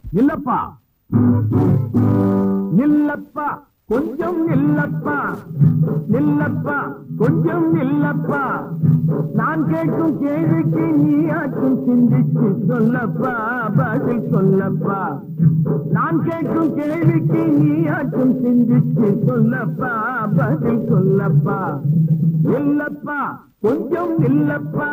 இல்லப்பா நில்லப்பா கொஞ்சம் நில்லப்பா நில்லப்பா கொஞ்சம் நில்லப்பா நான் கேட்கும் கேள்விக்கு நீயாச்சும் சிந்திச்சு சொல்லப்பா பதில் சொல்லப்பா நான் கேட்கும் கேள்விக்கு நீயாச்சும் சிந்திச்சு சொல்லப்பா பதில் சொல்லப்பா இல்லப்பா கொஞ்சம் இல்லப்பா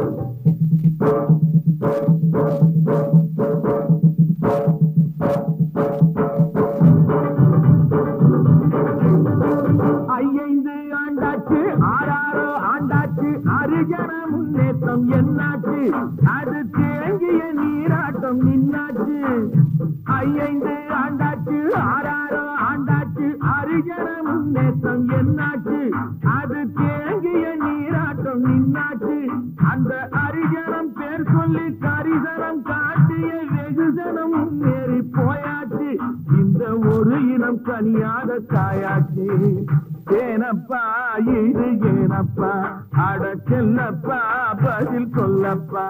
ஐந்து ஆண்டாச்சு ஆறாரோ ஆண்டாச்சு அரிஜன முன்னேற்றம் என்னாச்சு அது தேங்கிய நீராட்டம் நின்னாச்சு ஐந்து ஆண்டாச்சு ஆறாரோ ஆண்டாச்சு அரிஜன முன்னேற்றம் என்னாச்சு அது தேங்கிய நீராட்டம் நின்னாச்சு அந்த அரிஜனம் பேர் சொல்லி கரிசனம் காட்டிய வெகுஜனம் முன்னேறி போயாச்சு இந்த ஒரு இனம் கனியாத காயாச்சு ஏனப்பா இது ஏனப்பா அட செல்லப்பா பதில் சொல்லப்பா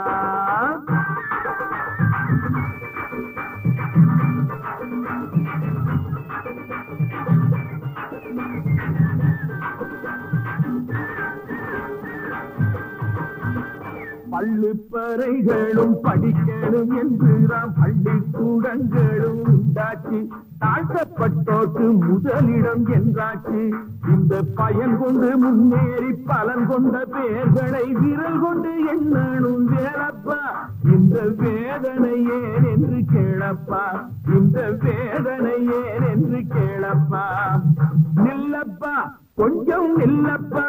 பள்ளிப்பறைகளும் படிக்கணும் என்றுதான் பள்ளிக்கூடங்களும் உண்டாச்சு தாழ்த்தப்பட்டோக்கு முதலிடம் என்றாச்சு இந்த பயன் கொண்டு முன்னேறி பலன் கொண்ட பெயர்களை விரல் கொண்டு எண்ணணும் வேலப்பா இந்த வேதனை ஏன் என்று கேளப்பா இந்த வேதனை ஏன் என்று கேளப்பா நில்லப்பா கொஞ்சம் நில்லப்பா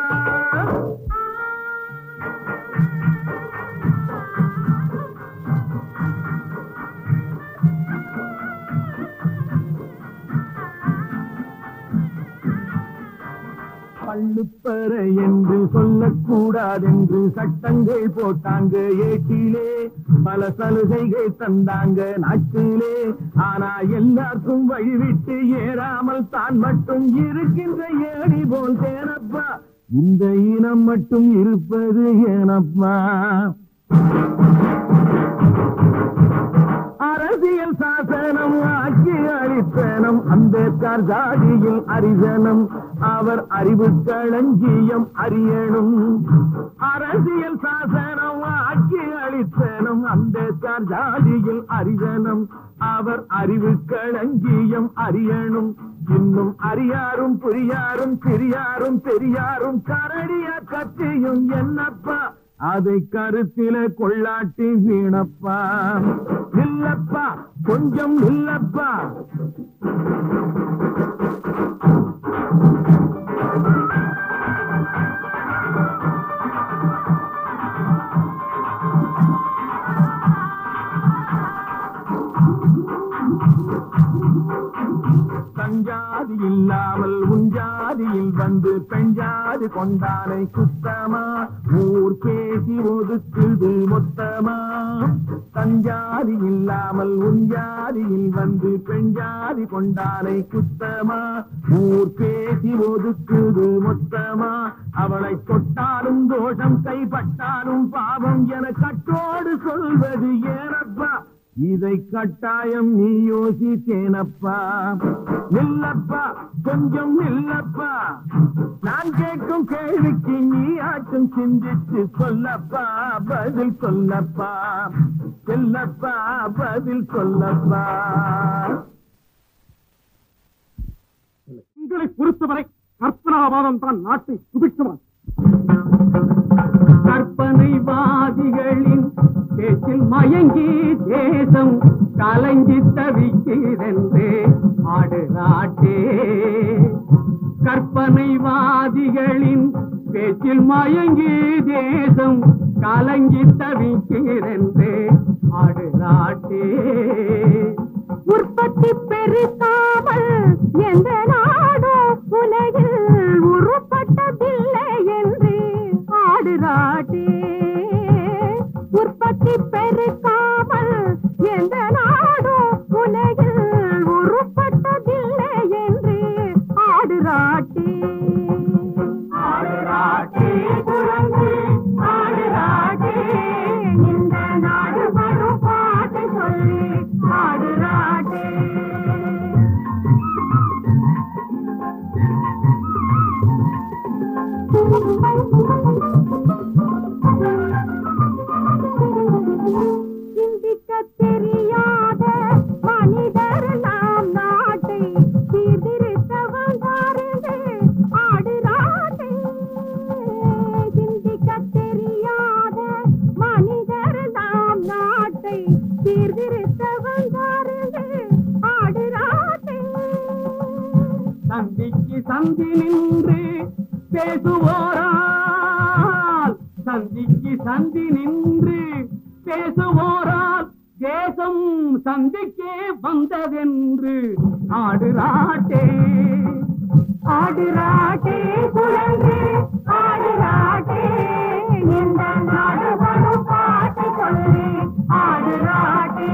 பள்ளுப்பறை என்று சொல்லக்கூடாதென்று சட்டங்கள் போட்டாங்க ஏட்டிலே பல சலுகைகள் தந்தாங்க நாட்டிலே ஆனா எல்லாருக்கும் வழிவிட்டு ஏறாமல் தான் மட்டும் இருக்கின்ற ஏடி போல் தேனப்பா இந்த இனம் மட்டும் இருப்பது ஏனப்பா அரசியல் சாசனம் ஆட்சி அளித்தனம் அம்பேத்கர் ஜாதியில் அரிசனம் அவர் அறிவு களஞ்சியம் அறியணும் அரசியல் சாசனம் ஆட்சி அளித்தனம் அம்பேத்கர் ஜாதியில் அரிசனம் அவர் அறிவு களஞ்சியம் அறியணும் இன்னும் அறியாரும் புரியாரும் சிறியாரும் பெரியாரும் கரடியா கத்தியும் என்னப்பா அதை கருத்தில கொள்ளாட்டி வீணப்பா இல்லப்பா கொஞ்சம் இல்லப்பா தஞ்சாதி இல்லாமல் உஞ்சாதியில் வந்து பெஞ்சாதி கொண்டானை குத்தமா ஊர் பேசி ஒதுக்குது மொத்தமா தஞ்சாதி இல்லாமல் உஞ்சாதியில் வந்து பெஞ்சாதி கொண்டானை குத்தமா ஊர் பேசி ஒதுக்குது மொத்தமா அவளை தொட்டாலும் தோஷம் கைப்பட்டாலும் பாவம் என கட்டோடு சொல்வது ஏனப்பா இதை கட்டாயம் நீ யோசித்தேனப்பா நில்லப்பா கொஞ்சம் நில்லப்பா நான் கேட்கும் கேள்விக்கு நீ ஆட்டும் சிந்திச்சு சொல்லப்பா பதில் சொல்லப்பா செல்லப்பா பதில் சொல்லப்பா உங்களை பொறுத்தவரை கற்பனாவாதம் தான் நாட்டை சுபிட்சமாக்கும் கற்பனைவாதிகளின் பேச்சில் மயங்கி தேசம் கலங்கி தவிக்கிறென்று ஆடுறாட்டே கற்பனைவாதிகளின் பேச்சில் மயங்கி தேசம் கலங்கி தவிக்கிறென்று ஆடுறாட்டே உற்பத்தி பெருக்காமல் எந்த நாடும் உலகில் உருப்பட்டதில்லை என்று ஆடுறாட்டே உற்பத்தி பெருக்காமல் எந்த நாடும் உலகில் உருப்பட்டதில்லை என்று ஆடுறாட்டே ஆடுறாட்டே குரங்கு ஆடுறாட்டே இந்த நாடு வரும் பாட்டு சொல்லி ஆடுறாட்டே சந்தி நின்று பேசுவோரால் சந்திக்கு சந்தி நின்று பேசுவோரால் தேசம் சந்திக்கே வந்ததென்று ஆடுராட்டே ஆடுராட்டே குழந்தை ஆடுராட்டே இந்த நாடு வரும் பாட்டு சொல்லி ஆடுராட்டே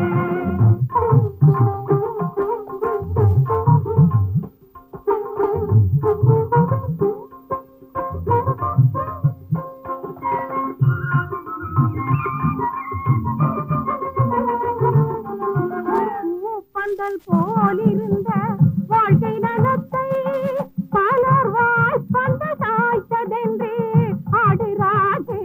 பந்தல் போலிருந்த வாழ்க்கை நலத்தை பலர் வாய்ப்பந்த சாய்த்ததென்றே ஆடுராட்டே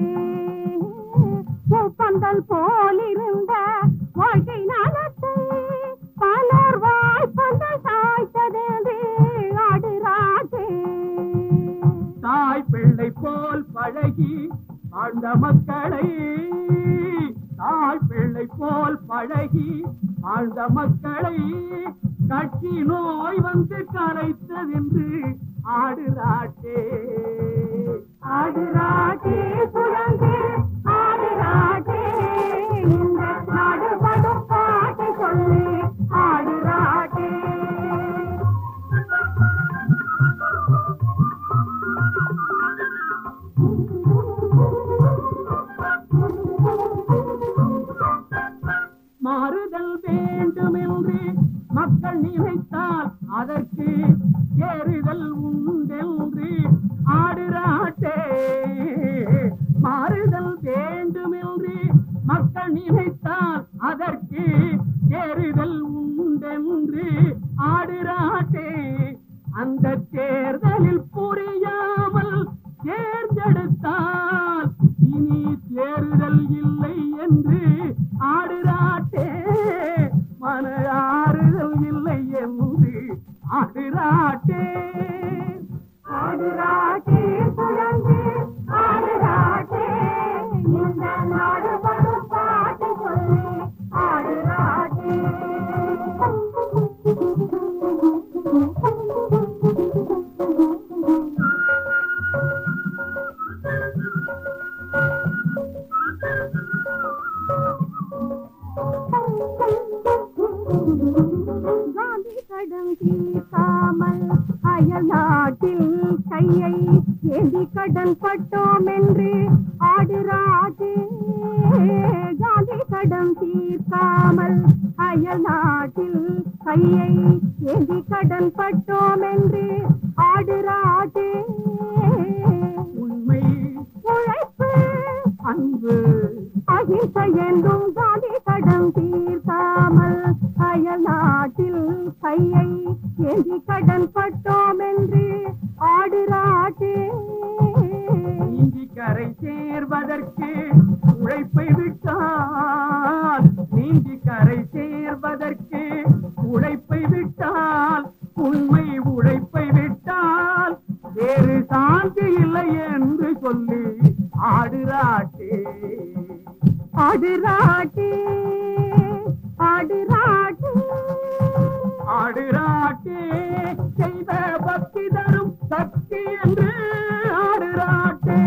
பந்தல் போலிருந்த வாழ்க்கை நலத்தை பலர் வாய்ப்பந்த சாய்த்ததென்றே ஆடுராட்டே தாய் பிள்ளை போல் பழகி ஆழ்ந்த மக்களை தாய் பிள்ளை போல் பழகி ஆழ்ந்த மக்களை கட்சி நோய் வந்து கரைத்ததென்று ஆடுராட்டே ஆடுராட்டே குழந்தை ஆடுராட்டே இந்த நாடு படும் பாட்டை சொல்லி ஆடுராட்டே மாறுதல் வேண்டுமென்று மக்கள் நினைத்தால் அதற்கு ஏறுதல் உண்டென்று ஆடுராட்டே மாறுதல் வேண்டுமென்று மக்கள் நினைத்தால் அதற்கு ஏறுதல் உண்டென்று ஆடுராட்டே அந்த தேர்தலில் புரியாமல் தேர்ந்தெடுத்தால் இனி தேர்தல் இல்லை என்று ஆடுராட்டே மன ஆறுதல் இல்லை என்று ஆடுராட்டே ஆடுராட்டே குழந்தை ஆடுராட்டே இந்த நாடு படும் பாட்டை சொல்லி ஆடுராட்டே காந்தி கடன் தீர்க்காமல் அயல் நாட்டில் கையை ஏந்தி கடன் பட்டோம் என்று ஆடுராட்டே காந்தி கடன் தீர்க்காமல் அயல் நாட்டில் கையை ஏந்தி கடன் பட்டோம் என்று ஆடுராட்டே உண்மை உழைப்பு அன்பு அகிம்சை என்றும் காந்தி கடன் தீர்க்காமல் அயல் நாட்டில் கையை ஏந்தி கடன் பட்டோம் என்று ஆடுராட்டே நீந்தி கரை சேர்வதற்கு உழைப்பை விட்டால் நீந்தி கரை சேர்வதற்கு உழைப்பை விட்டால் உண்மை உழைப்பை விட்டால் வேறு சாந்தி இல்லை என்று சொல்லி ஆடுராட்டே ஆடுராட்டே ஆடுராட்டே ஆடுராட்டே செய்த பக்தி தரும் சக்தி என்று ஆடுராட்டே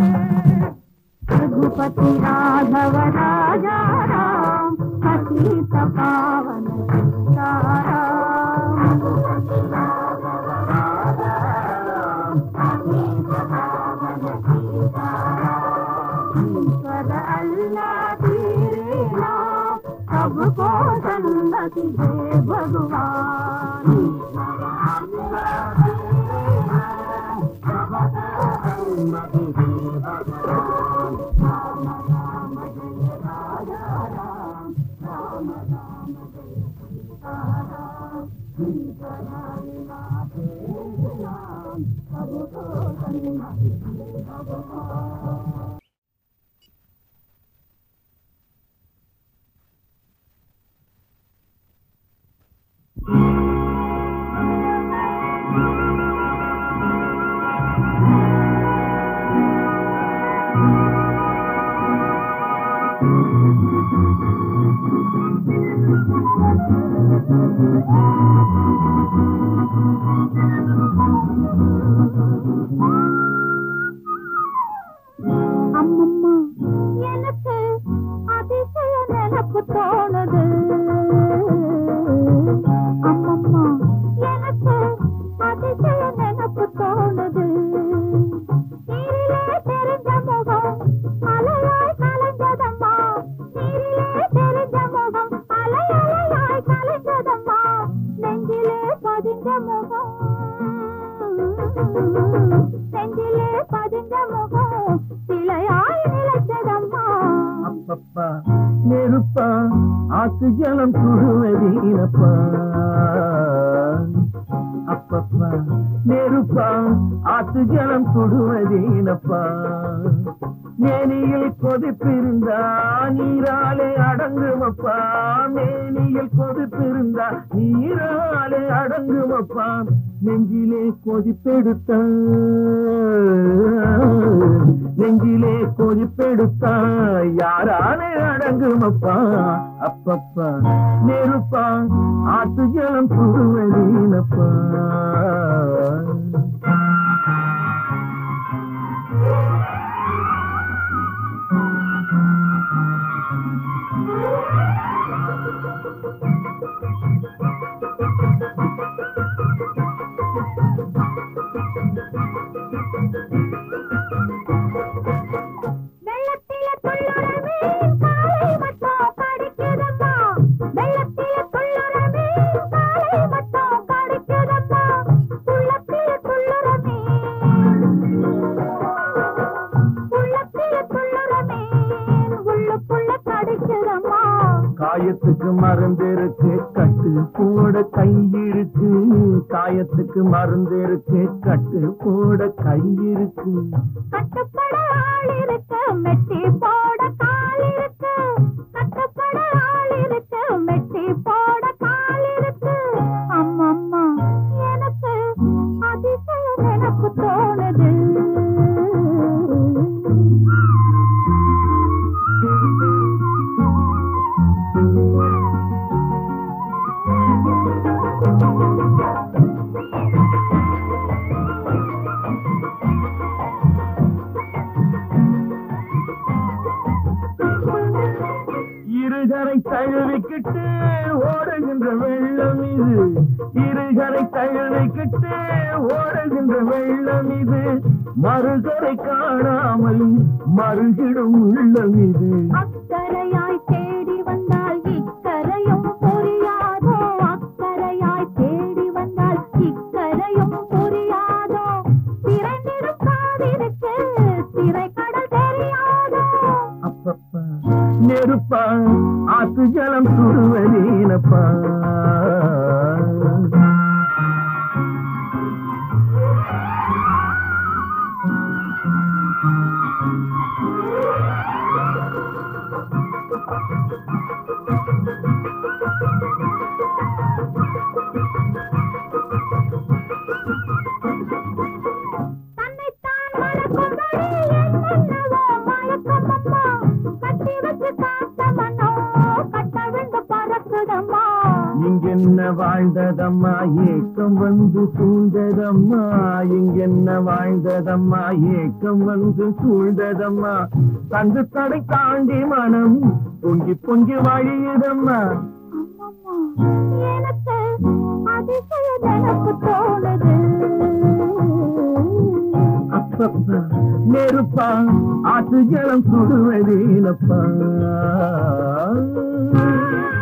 रघुपति राघव राजा राम पतित पावन सीताराम ईश्वर अल्लाह तेरे नाम सबको सन्नति दे भगवान ஆடுராட்டே அம்மம்மா எனக்கு அதிசய நினப்பு தோணுது அம்மம்மா எனக்கு அதிசய நினப்பு தோணுது நீரிலே தெரிஞ்ச முகம் அலையாய் கலந்ததம்மா நீரிலே தெரிஞ்ச முகம் அலை அலையாய் கலந்ததம்மா நெஞ்சிலே பதிஞ்ச முகம் நெஞ்சிலே பதிஞ்ச முகம் சிலையாய் நிலைச்சதம்மா அப்பப்பா நெருப்பா ஆத்து ஜலம் சுடுவதீனப்பா அப்பப்பா நெருப்பா ஆத்து ஜலம் சுடுவதீனப்பா மேனியில் கொதிப்பிருந்தா நீராலே அடங்குமப்பா மேனியில் கொதிப்பிருந்தா நீராலே அடங்குமப்பா நெஞ்சிலே கொதிப்பெடுத்தா நெஞ்சிலே கொதிப்பெடுத்தா யாராலே அடங்குமப்பா அப்பப்பா நெருப்பா ஆத்து ஜலம் சுடுவதீனப்பா வெள்ளத்தில துள்ளுற மீன் காலை மட்டும் கடிக்குதம்மா வெள்ளத்தில துள்ளுற மீன் காலை மட்டும் கடிக்குதம்மா உள்ளத்தில துள்ளுற மீன் உள்ளத்தில துள்ளுற மீன் உள்ளுக்குள்ள கடிக்குதம்மா காயத்துக்கு மருந்து இருக்கு கட்டு போட கை இருக்கு காயத்துக்கு மருந்து இருக்கு கட்டு போட கை இருக்கு கட்டுப்பட ஆள் இருக்கு மெட்டி போட கால் இருக்கு கட்டுப்பட ஆள் இருக்கு மெட்டி போட கால் இருக்கு அம்மம்மா எனக்கு அதிசய நினப்பு தோணுது இருகரை தழுவிக்கிட்டு ஓடுகின்ற வெள்ளம் இது இருகரை தழுவிக்கிட்டு ஓடுகின்ற வெள்ளம் இது மறுகரை காணாமல் மறுகிடும் உள்ளம் இது அக்கரையாய் தேடி வந்தால் இக்கரையும் புரியாதோ அக்கரையாய் தேடி வந்தால் இக்கரையும் புரியாதோ திரைந்திடும் காதிருக்கு திரைக்கடல் தெரியாதோ அப்பப்பா நெருப்பா ஆத்து ஜலம் சுடுவதேனப்பா தன்னைத்தான் மறக்கும்படி என்னென்னவோ மயக்கமம்மா கட்டி வச்சு காத்த மனோ கட்ட விண்டு பறக்குதம்மா இங்கென்ன வாழ்ந்ததம்மா ஏக்கம் வந்து சூழ்ந்ததம்மா இங்கென்ன வாழ்ந்ததம்மா ஏக்கம் வந்து சூழ்ந்ததம்மா தந்து தடை தாண்டி மனம் பொங்கி பொங்கி வழியுதம்மா அம்மம்மா எனக்கு அதிசய நினப்பு தோணுது அப்பப்பா நெருப்பா ஆத்து ஜலம் சுடுவதேனப்பா